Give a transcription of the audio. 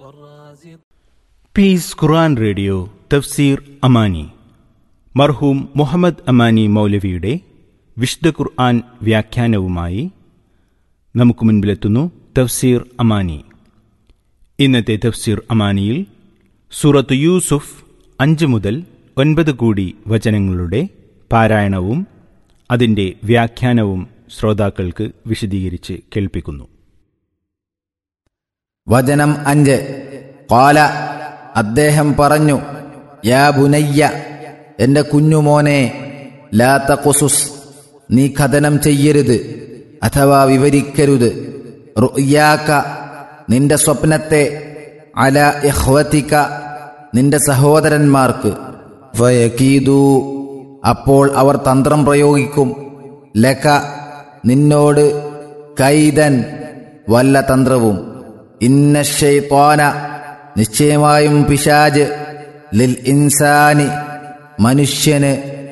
piece ഖുർആൻ radio തഫ്സീർ അമാനി മർഹൂം മുഹമ്മദ് അമാനി മൗലവിയുടെ വിശുദ്ധ ഖുർആൻ വ്യാഖ്യാനവുമായി നമുക്ക് മുൻപിലെത്തുന്നു തഫ്സീർ അമാനി ഇന്നത്തെ തഫ്സീർ അമാനിയിൽ സൂറത്ത് യൂസുഫ് അഞ്ച് മുതൽ ഒൻപത് കൂടി വചനങ്ങളുടെ പാരായണവും അതിൻ്റെ വ്യാഖ്യാനവും ശ്രോതാക്കൾക്ക് വിശദീകരിച്ച് കേൾപ്പിക്കുന്നു വചനം അഞ്ച് കാല അദ്ദേഹം പറഞ്ഞു യാ ബുനയ്യ എന്റെ കുഞ്ഞുമോനെ ലാ തഖുസുസ് നീ കഥനം ചെയ്യരുത് അഥവാ വിവരിക്കരുത് റുയാക്ക നിന്റെ സ്വപ്നത്തെ അല ഇഹ്വത്തിക നിന്റെ സഹോദരന്മാർക്ക് ഫയകീദൂ അപ്പോൾ അവർ തന്ത്രം പ്രയോഗിക്കും ലക നിന്നോട് കൈതൻ വല്ല തന്ത്രവും ഇന്ന ഷൈത്വാന നിശ്ചയമായും പിശാജ് ലിൽ ഇൻസാനി മനുഷ്യന്